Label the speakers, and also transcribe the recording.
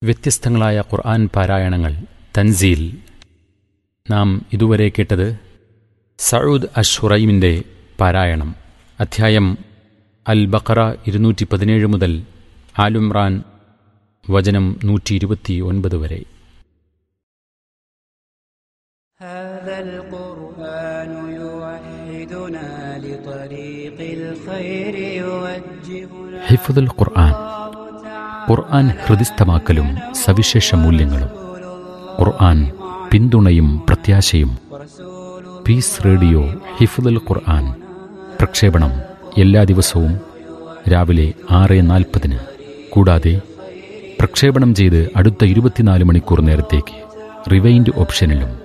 Speaker 1: വ്യത്യസ്തങ്ങളായ ഖുർആൻ പാരായണങ്ങൾ തൻസീൽ നാം ഇതുവരെ കേട്ടത് സഊദ് അഷുറൈമിൻ്റെ പാരായണം അധ്യായം അൽ ബഖറ ഇരുന്നൂറ്റി പതിനേഴ് മുതൽ ആലുംറാൻ വചനം നൂറ്റി ഇരുപത്തി ഒൻപത് വരെ
Speaker 2: هذا القرآن يوحدنا لطريق الخير يوجهنا
Speaker 1: ഹിഫുദുൽ ഖുർആൻ ഖുർആൻ ഹൃദിസ്ഥമാക്കലും സവിശേഷ മൂല്യങ്ങളും ഖുർആൻ പിന്തുണയും പ്രത്യാശയും പീസ് റേഡിയോ ഹിഫുദുൽ ഖുർആൻ പ്രക്ഷേപണം എല്ലാ ദിവസവും രാവിലെ ആറ് നാൽപ്പതിന് കൂടാതെ പ്രക്ഷേപണം ചെയ്ത് അടുത്ത ഇരുപത്തിനാല് മണിക്കൂർ നേരത്തേക്ക് റിവൈൻഡ് ഓപ്ഷനിലും